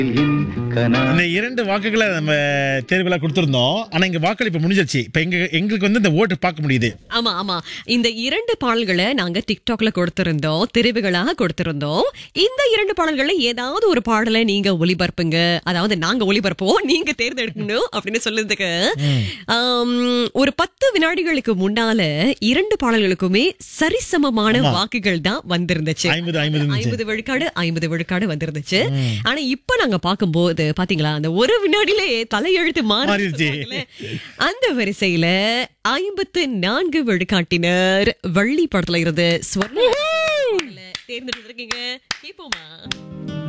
இந்த இரண்டு வாக்குகளை நம்ம தேர்வுல கொடுத்திருந்தோம் ஆனா இங்க வாக்களிப்பு முடிஞ்சிருச்சு இப்ப எங்க எங்களுக்கு வந்து இந்த ஓட்டு பார்க்க முடியுது ஆமா ஆமா இந்த இரண்டு பாடல்களை நாங்க டிக்டாக்ல கொடுத்திருந்தோம் தெரிவுகளாக கொடுத்திருந்தோம் இந்த இரண்டு பாடல்கள்ல ஏதாவது ஒரு பாடலை நீங்க ஒளிபரப்புங்க அதாவது நாங்க ஒளிபரப்போம் நீங்க தேர்ந்தெடுக்கணும் அப்படின்னு சொல்லுறதுக்கு ஆம், ஒரு பத்து வினாடிகளுக்கு முன்னால இரண்டு பாடல்களுக்குமே சரிசமமான வாக்குகள் தான் வந்திருந்துச்சு ஐம்பது ஐம்பது இருந்துச்சு. ஐம்பது விழுக்காடு ஐம்பது விழுக்காடு வந்திருந்துச்சு ஆனா இப்ப நாங்க பார்க்கும்போது பாத்தீங்களா அந்த ஒரு வினாடியிலே தலையெழுத்து மாறி மாறிடுச்சு. சொல்லுவாங்கல்ல. அந்த வரிசையில ஐம்பத்து நான்கு விழுக்காட்டினர் வள்ளி படத்துல இருந்து ஸ்வர்ண தேர்ந்தெடுத்திருக்கீங்க கேப்போமா